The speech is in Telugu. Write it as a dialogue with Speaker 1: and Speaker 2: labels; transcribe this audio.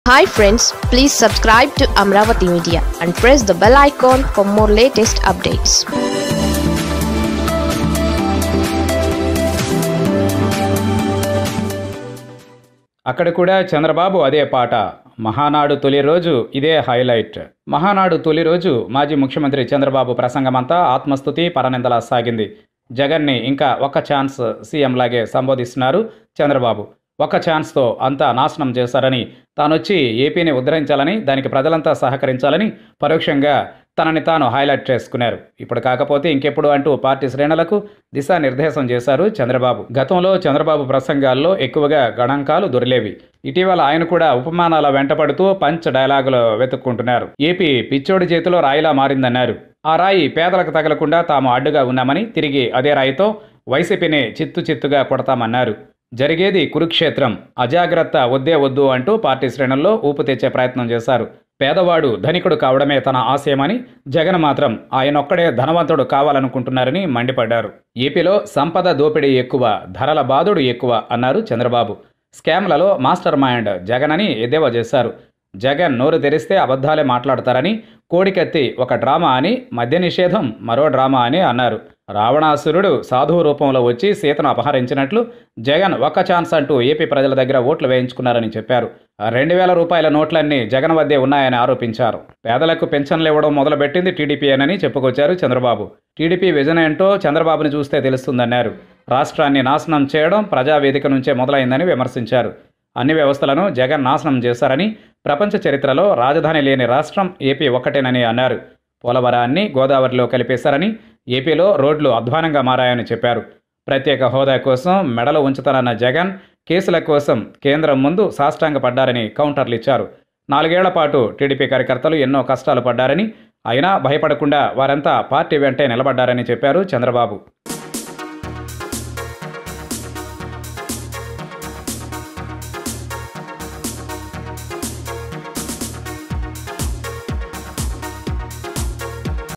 Speaker 1: hi friends please subscribe to Amaravati media and press the bell icon for more latest updates
Speaker 2: అక్కడ కూడా చంద్రబాబు అదే పాట మహానాడు తొలి రోజు ఇదే హైలైట్ మహానాడు తొలి రోజు మాజీ ముఖ్యమంత్రి చంద్రబాబు ప్రసంగమంతా ఆత్మస్థుతి పరనిందలా సాగింది జగన్ని ఇంకా ఒక్క ఛాన్స్ సీఎంలాగే సంబోధిస్తున్నారు చంద్రబాబు ఒక్క ఛాన్స్తో అంతా నాశనం చేశారని తానొచ్చి ఏపీని ఉద్ధరించాలని దానికి ప్రజలంతా సహకరించాలని పరోక్షంగా తనని తాను హైలైట్ చేసుకున్నారు ఇప్పుడు కాకపోతే ఇంకెప్పుడు అంటూ పార్టీ శ్రేణులకు దిశానిర్దేశం చేశారు చంద్రబాబు గతంలో చంద్రబాబు ప్రసంగాల్లో ఎక్కువగా గణాంకాలు దొరిలేవి ఇటీవల ఆయన కూడా ఉపమానాల వెంటపడుతూ పంచ్ డైలాగులు వెతుక్కుంటున్నారు ఏపీ పిచ్చోడి చేతిలో రాయిలా మారిందన్నారు ఆ రాయి పేదలకు తగలకుండా తాము అడ్డుగా ఉన్నామని తిరిగి అదే రాయితో వైసీపీని చిత్తు చిత్తుగా కొడతామన్నారు జరిగేది కురుక్షేత్రం అజాగ్రత్త వద్దే వద్దు అంటూ పార్టీ శ్రేణుల్లో ఊపు తెచ్చే ప్రయత్నం చేశారు పేదవాడు ధనికుడు కావడమే తన ఆశయమని జగన్ మాత్రం ఆయనొక్కడే ధనవంతుడు కావాలనుకుంటున్నారని మండిపడ్డారు ఏపీలో సంపద దోపిడీ ఎక్కువ ధరల బాధుడు ఎక్కువ అన్నారు చంద్రబాబు స్కామ్లలో మాస్టర్ మైండ్ జగన్ అని ఎద్దేవా చేశారు జగన్ నోరు తెరిస్తే అబద్ధాలే మాట్లాడతారని కోడికత్తి ఒక డ్రామా అని మద్య నిషేధం మరో డ్రామా అని అన్నారు రావణాసురుడు సాధువు రూపంలో వచ్చి సీతను అపహరించినట్లు జగన్ ఒక్క ఛాన్స్ అంటూ ఏపీ ప్రజల దగ్గర ఓట్లు వేయించుకున్నారని చెప్పారు రెండు వేల రూపాయల నోట్లన్నీ జగన్ వద్దే ఉన్నాయని ఆరోపించారు పేదలకు పెన్షన్లు ఇవ్వడం మొదలుపెట్టింది టీడీపీయేనని చెప్పుకొచ్చారు చంద్రబాబు టీడీపీ విజన్ ఏంటో చంద్రబాబుని చూస్తే తెలుస్తుందన్నారు రాష్ట్రాన్ని నాశనం చేయడం ప్రజావేదిక నుంచే మొదలైందని విమర్శించారు అన్ని వ్యవస్థలను జగన్ నాశనం చేశారని ప్రపంచ చరిత్రలో రాజధాని లేని రాష్ట్రం ఏపీ ఒక్కటేనని అన్నారు పోలవరాన్ని గోదావరిలో కలిపేశారని ఏపీలో రోడ్లు అధ్వానంగా మారాయని చెప్పారు ప్రత్యేక హోదా కోసం మెడలు ఉంచుతానన్న జగన్ కేసుల కోసం కేంద్రం ముందు సాష్టాంగపడ్డారని కౌంటర్లు ఇచ్చారు నాలుగేళ్ల పాటు టీడీపీ కార్యకర్తలు ఎన్నో కష్టాలు పడ్డారని అయినా భయపడకుండా వారంతా పార్టీ వెంటే నిలబడ్డారని చెప్పారు చంద్రబాబు